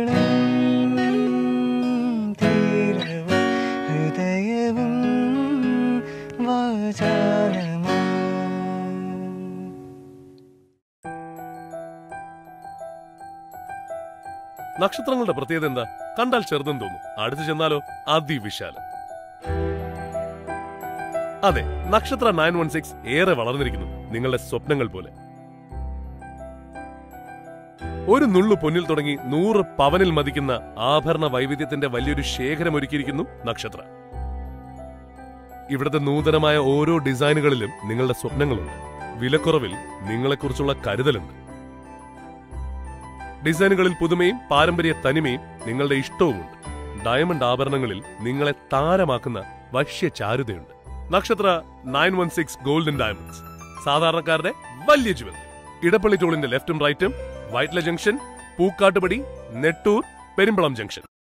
കരളും തീരവും ഹൃദയവും വാചാലമാ നക്ഷത്രങ്ങളുടെ പ്രത്യേകത എന്താ കണ്ടാൽ ചെറുതെന്ന് തോന്നും അടുത്ത് ചെന്നാലോ അതിവിശാലം അതെ നക്ഷത്ര നയൻ വൺ സിക്സ് ഏറെ വളർന്നിരിക്കുന്നു നിങ്ങളുടെ സ്വപ്നങ്ങൾ പോലെ ഒരു നുള്ളു പൊന്നിൽ തുടങ്ങി നൂറ് പവനിൽ മതിക്കുന്ന ആഭരണ വൈവിധ്യത്തിന്റെ വലിയൊരു ശേഖരം ഒരുക്കിയിരിക്കുന്നു നക്ഷത്ര ഇവിടുത്തെ നൂതനമായ ഓരോ ഡിസൈനുകളിലും നിങ്ങളുടെ സ്വപ്നങ്ങളുണ്ട് വിലക്കുറവിൽ നിങ്ങളെക്കുറിച്ചുള്ള കരുതലുണ്ട് ഡിസൈനുകളിൽ പുതുമയും പാരമ്പര്യ തനിമയും നിങ്ങളുടെ ഇഷ്ടവുമുണ്ട് ഡയമണ്ട് ആഭരണങ്ങളിൽ നിങ്ങളെ താരമാക്കുന്ന വശ്യ ചാരുതയുണ്ട് നക്ഷത്ര nine one six golden diamonds സാധാരണക്കാരുടെ വലിയ ജുവൽ ഇടപ്പള്ളി ടോളിന്റെ ലെഫ്റ്റും റൈറ്റും വൈറ്റ്ല ജംഗ്ഷൻ പൂക്കാട്ടുപടി നെട്ടൂർ പെരുമ്പളം ജംഗ്ഷൻ